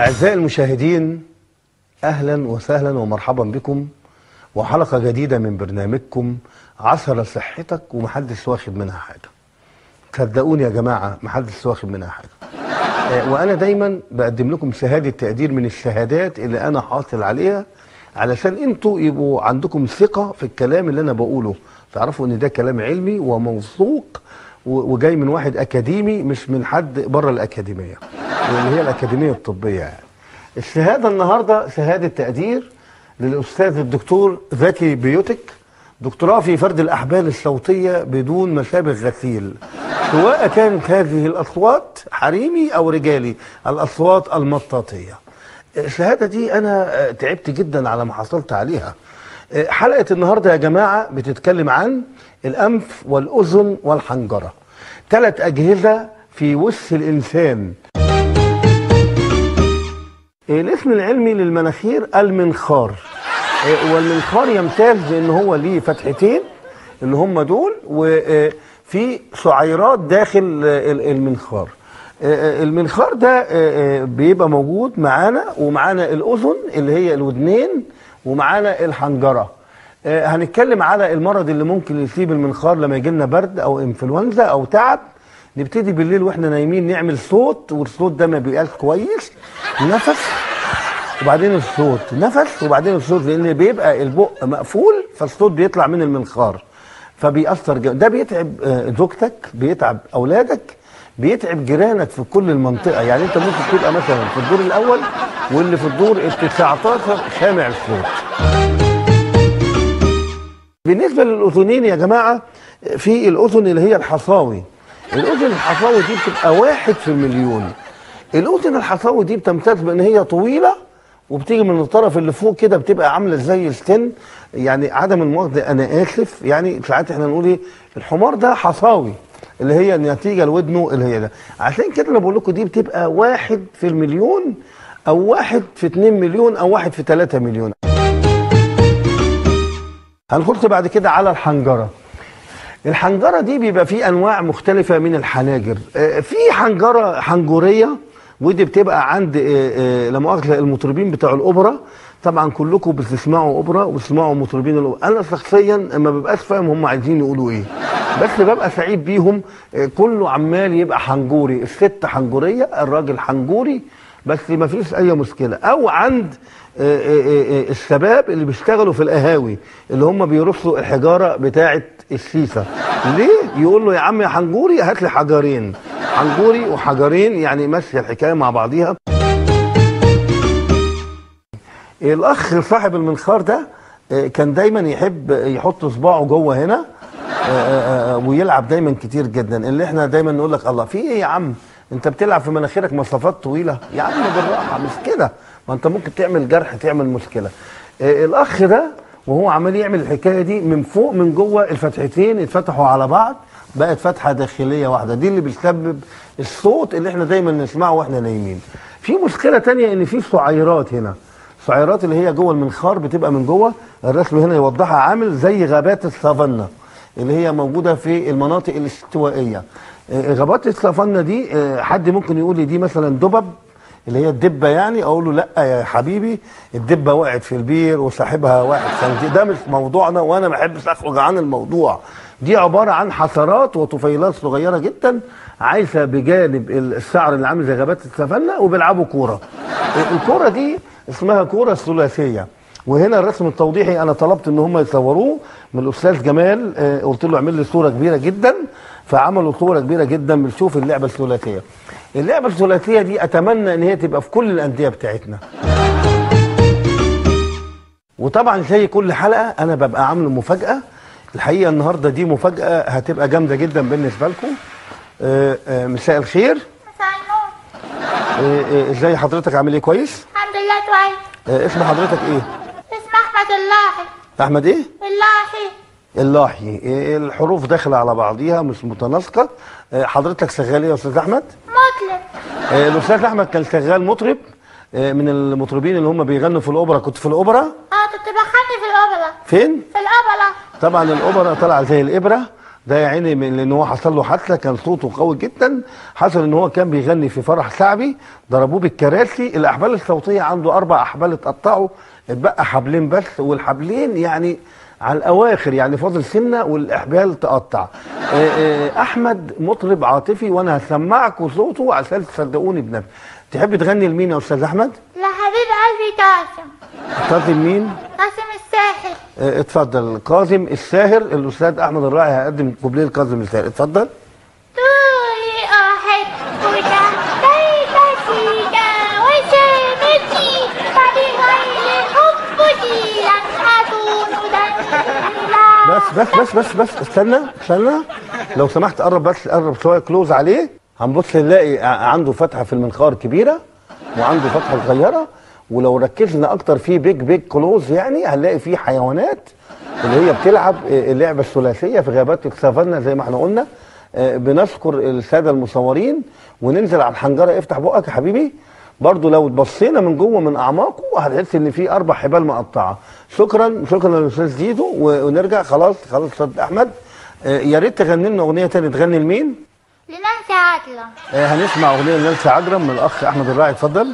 أعزائي المشاهدين أهلا وسهلا ومرحبا بكم وحلقة جديدة من برنامجكم عثر صحتك ومحدش واخد منها حاجة صدقوني يا جماعة محدش واخد منها حاجة آه، وأنا دايما بقدم لكم شهادة تقدير من الشهادات اللي أنا حاصل عليها علشان انتوا يبقوا عندكم ثقة في الكلام اللي أنا بقوله تعرفوا إن ده كلام علمي وموثوق و- وجاي من واحد أكاديمي مش من حد بره الأكاديمية اللي هي الأكاديمية الطبية يعني الشهادة النهاردة شهادة تقدير للأستاذ الدكتور زكي بيوتك دكتوراه في فرد الأحبال الصوتية بدون مشابه غسيل سواء كانت هذه الأصوات حريمي أو رجالي الأصوات المطاطية الشهادة دي أنا آه، تعبت جدا على ما حصلت عليها آه، حلقة النهاردة يا جماعة بتتكلم عن الأنف والأذن والحنجرة ثلاث أجهزة في وش الإنسان الاسم العلمي للمناخير المنخار آه، والمنخار يمتاز بان هو ليه فتحتين اللي هم دول وفي شعيرات داخل آه، ال- المنخار آه، آه، المنخار ده آه، آه، بيبقى موجود معانا ومعانا الاذن اللي هي الودنين ومعانا الحنجره آه، هنتكلم على المرض اللي ممكن يصيب المنخار لما يجي لنا برد او انفلونزا او تعب نبتدي بالليل واحنا نايمين نعمل صوت والصوت ده ما بيبقاش كويس نفس وبعدين الصوت نفس وبعدين الصوت لان بيبقى البق مقفول فالصوت بيطلع من المنخار فبيأثر جو. ده بيتعب آه، زوجتك بيتعب اولادك بيتعب جيرانك في كل المنطقه يعني انت ممكن تبقى مثلا في الدور الاول واللي في الدور ال 19 سامع الصوت بالنسبه للاذنين يا جماعه في الاذن اللي هي الحصاوي الاذن الحصاوي دي بتبقى واحد في المليون الاذن الحصاوي دي بتمتاز بان هي طويله وبتيجي من الطرف اللي فوق كده بتبقى عامله زي السن يعني عدم المؤاخذه انا اسف يعني ساعات احنا نقول ايه الحمار ده حصاوي اللي هي نتيجه لودنه اللي هي ده عشان كده انا بقول لكم دي بتبقى واحد في المليون او واحد في اتنين مليون او واحد في تلاتة مليون هنخش بعد كده على الحنجره الحنجره دي بيبقى فيه انواع مختلفه من الحناجر آه، في حنجره حنجريه ودي بتبقى عند آه، آه، لا مؤاخذه المطربين بتوع الاوبرا طبعا كلكم بتسمعوا اوبرا وتسمعوا مطربين الاوبرا انا شخصيا ما ببقاش فاهم هم عايزين يقولوا ايه بس ببقى سعيد بيهم آه، كله عمال يبقى حنجوري الست حنجوريه الراجل حنجوري بس ما فيش اي مشكله او عند آه، آه، آه، الشباب اللي بيشتغلوا في القهاوي اللي هم بيرصوا الحجاره بتاعه السيسه ليه يقول له يا عم يا حنجوري هات لي حجرين حنجوري وحجرين يعني ماشيه الحكايه مع بعضيها الاخ صاحب المنخار ده آه، كان دايما يحب يحط صباعه جوه هنا آه، آه، آه، ويلعب دايما كتير جدا اللي احنا دايما نقول لك الله في ايه يا عم انت بتلعب في مناخيرك مسافات طويله يا عم بالراحه مش كده ما انت ممكن تعمل جرح تعمل مشكله آه، الاخ ده وهو عمال يعمل الحكايه دي من فوق من جوه الفتحتين اتفتحوا على بعض بقت فتحه داخليه واحده دي اللي بتسبب الصوت اللي احنا دايما نسمعه واحنا نايمين في مشكله تانية ان في سعيرات هنا السعيرات اللي هي جوه المنخار بتبقى من جوه الرسم هنا يوضحها عامل زي غابات السافانا اللي هي موجوده في المناطق الاستوائيه آه، غابات السافانا دي آه، حد ممكن يقول لي دي مثلا دبب اللي هي الدبه يعني اقول له لا يا حبيبي الدبه وقعت في البير وصاحبها واحد خنزير ده مش موضوعنا وانا ما بحبش اخرج عن الموضوع دي عباره عن حشرات وطفيلات صغيره جدا عايشه بجانب الشعر اللي عامل زي غابات السافانا وبيلعبوا كوره الكوره دي اسمها كوره ثلاثيه وهنا الرسم التوضيحي انا طلبت ان هم يصوروه من الاستاذ جمال آه، قلت له اعمل لي صوره كبيره جدا فعملوا صوره كبيره جدا بنشوف اللعبه الثلاثيه اللعبه الثلاثيه دي اتمنى ان هي تبقى في كل الانديه بتاعتنا وطبعا زي كل حلقه انا ببقى عامل مفاجاه الحقيقه النهارده دي مفاجاه هتبقى جامده جدا بالنسبه لكم آه، آه، مساء الخير مساء النور آه، آه، ازاي حضرتك عامل ايه كويس الحمد لله كويس آه، اسم حضرتك ايه اسمي احمد الله احمد ايه الله اللاحي إيه الحروف داخله على بعضيها مش متناسقه آه، حضرتك شغال ايه يا استاذ احمد مطلب آه، الاستاذ احمد كان شغال مطرب آه، من المطربين اللي هم بيغنوا في الاوبرا كنت في الاوبرا اه كنت بغني في الأوبرا فين في الأوبرا طبعا الاوبرا طالعه زي الابره ده يا عيني من لان هو حصل له حادثه كان صوته قوي جدا حصل ان هو كان بيغني في فرح شعبي ضربوه بالكراسي الاحبال الصوتيه عنده اربع احبال اتقطعوا اتبقى حبلين بس والحبلين يعني على الاواخر يعني فاضل سنه والاحبال تقطع آه، آه، احمد مطرب عاطفي وانا هسمعكوا صوته عشان تصدقوني بنفسي تحب تغني لمين يا استاذ احمد لحبيب قلبي قاسم كاظم مين قاسم الساحر آه، اتفضل كاظم الساهر الاستاذ احمد الراعي هيقدم كوبليه لكاظم الساهر اتفضل طولي أحبك بيتك وشمتي فبغير حبك لن أكون دليلا بس بس بس بس بس استنى استنى لو سمحت قرب بس قرب شويه كلوز عليه هنبص نلاقي ع- عنده فتحه في المنخار كبيره وعنده فتحه صغيره ولو ركزنا اكتر في بيج بيج كلوز يعني هنلاقي فيه حيوانات اللي هي بتلعب آه، اللعبه الثلاثيه في غابات السافانا زي ما احنا قلنا آه، بنشكر الساده المصورين وننزل على الحنجره افتح بقك يا حبيبي برضو لو بصينا من جوه من اعماقه هتحس ان في اربع حبال مقطعه شكرا شكرا للاستاذ زيدو و- ونرجع خلاص خلاص استاذ احمد آه، يا ريت تغني لنا اغنيه تانية تغني لمين؟ لنانسي عجلة آه، هنسمع اغنيه لنانسي عجرم من الاخ احمد الراعي اتفضل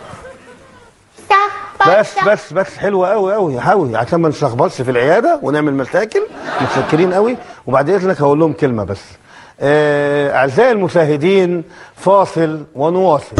بس بس بس حلوه قوي قوي قوي عشان ما نشخبطش في العياده ونعمل مشاكل متشكرين قوي وبعد اذنك هقول لهم كلمه بس آه، اعزائي المشاهدين فاصل ونواصل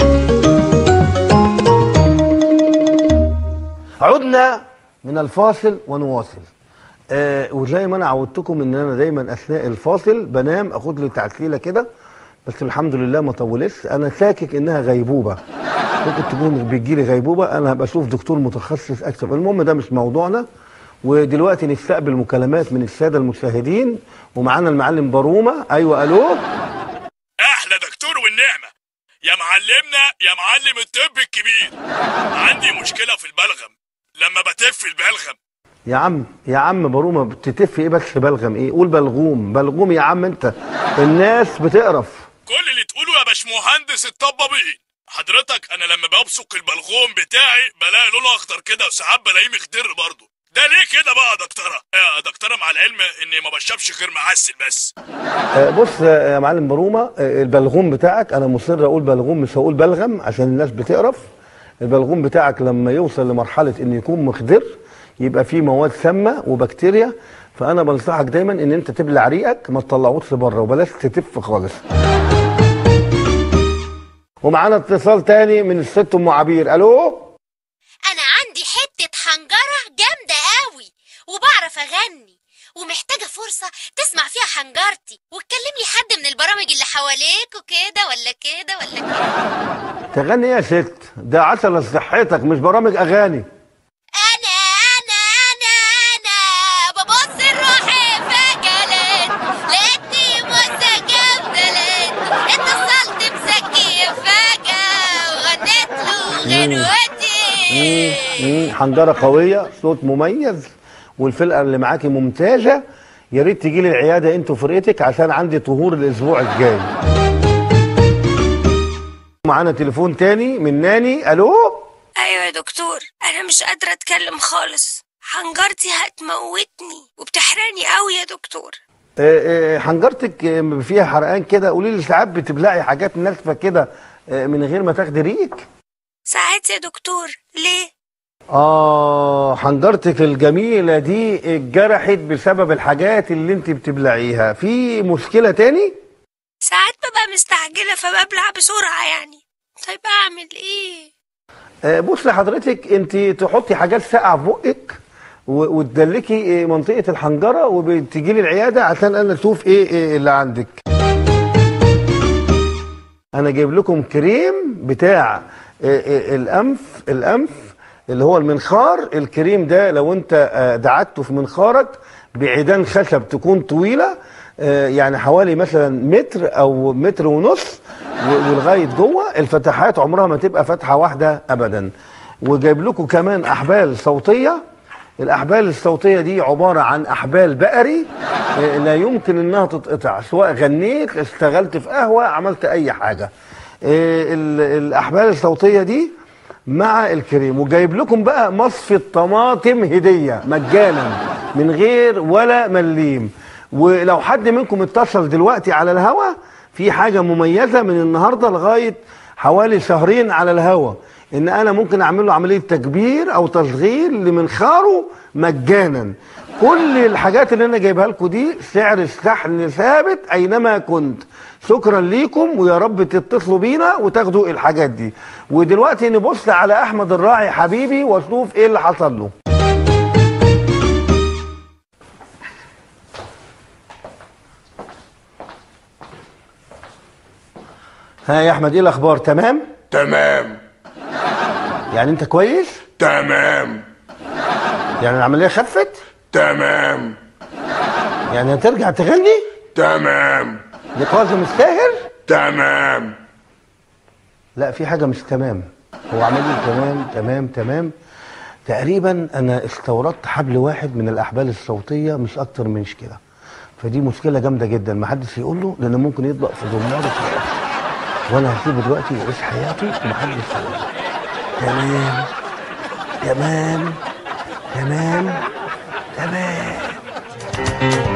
عدنا من الفاصل ونواصل آه وزي ما انا عودتكم ان انا دايما اثناء الفاصل بنام اخد لي تعسيله كده بس الحمد لله ما طولتش انا شاكك انها غيبوبه ممكن تكون بيجي لي غيبوبه انا هبقى اشوف دكتور متخصص اكتر المهم ده مش موضوعنا ودلوقتي نستقبل مكالمات من الساده المشاهدين ومعانا المعلم بارومه ايوه الو احلى دكتور والنعمه يا معلمنا يا معلم الطب الكبير عندي مشكله في البلغم لما بتف البلغم يا عم يا عم بارومه بتتف ايه بس بلغم ايه قول بلغوم بلغوم يا عم انت الناس بتقرف كل اللي تقوله يا باشمهندس الطبابين حضرتك انا لما ببصق البلغوم بتاعي بلاقي لونه اخضر كده وساعات بلاقيه مخضر برضه ده ليه كده بقى يا دكتوره يا دكتوره مع العلم اني ما بشربش غير معسل بس آه، بص آه، يا معلم برومه آه، البلغوم بتاعك انا مصر اقول بلغوم مش هقول بلغم عشان الناس بتقرف البلغوم بتاعك لما يوصل لمرحله ان يكون مخضر يبقى فيه مواد سامه وبكتيريا فانا بنصحك دايما ان انت تبلع ريقك ما تطلعوش بره وبلاش تتف خالص ومعانا اتصال تاني من الست ام عبير الو انا عندي حتة حنجرة جامدة قوي وبعرف اغني ومحتاجة فرصة تسمع فيها حنجرتي وتكلم لي حد من البرامج اللي حواليك وكده ولا كده ولا كده تغني إيه يا ست ده عسل صحتك مش برامج اغاني انا انا انا انا ببص لروحي فجلت لقيتني موزة جامدة اتصلت بسكي فجأة وغنيت له غنوتي مم، حنجره قويه صوت مميز والفرقه اللي معاكي ممتازه يا ريت تجي لي العياده انت وفرقتك عشان عندي طهور الاسبوع الجاي معانا تليفون تاني من ناني الو ايوه يا دكتور انا مش قادره اتكلم خالص حنجرتي هتموتني وبتحرقني قوي يا دكتور آه، آه، حنجرتك آه، فيها حرقان كده قولي لي ساعات بتبلعي حاجات ناشفه كده آه، من غير ما تاخدي ريق ساعات يا دكتور ليه اه حنجرتك الجميله دي اتجرحت بسبب الحاجات اللي انت بتبلعيها في مشكله تاني ساعات ببقى مستعجله فببلع بسرعه يعني طيب اعمل ايه آه، بص لحضرتك انت تحطي حاجات ساقعه في بقك و- وتدلكي آه، منطقه الحنجره وبتجي لي العياده عشان انا اشوف ايه, إيه اللي عندك انا جايب لكم كريم بتاع آه، آه، الانف الانف اللي هو المنخار الكريم ده لو انت آه، دعكته في منخارك بعيدان خشب تكون طويله آه، يعني حوالي مثلا متر او متر ونص و- ولغايه جوه الفتحات عمرها ما تبقى فتحه واحده ابدا وجايب لكم كمان احبال صوتيه الاحبال الصوتيه دي عباره عن احبال بقري آه، لا يمكن انها تتقطع سواء غنيت اشتغلت في قهوه عملت اي حاجه آه، ال- الاحبال الصوتيه دي مع الكريم وجايب لكم بقى مصفى طماطم هديه مجانا من غير ولا مليم ولو حد منكم اتصل دلوقتي على الهوا في حاجه مميزه من النهارده لغايه حوالي شهرين على الهوا ان انا ممكن اعمل له عمليه تكبير او تصغير لمنخاره مجانا كل الحاجات اللي انا جايبها لكم دي سعر الشحن ثابت اينما كنت شكرا ليكم ويا رب تتصلوا بينا وتاخدوا الحاجات دي ودلوقتي نبص على احمد الراعي حبيبي واشوف ايه اللي حصل له ها يا احمد ايه الاخبار تمام تمام يعني انت كويس تمام يعني العمليه خفت تمام يعني هترجع تغني تمام لكاظم الساهر تمام لا في حاجه مش تمام هو عمل لي تمام تمام تمام تقريبا انا استوردت حبل واحد من الاحبال الصوتيه مش اكتر من كده فدي مشكله جامده جدا ما حدش يقول له لان ممكن يطبق في دماغه وانا هسيبه دلوقتي يعيش حياته ومحدش يقول له تمام تمام تمام تمام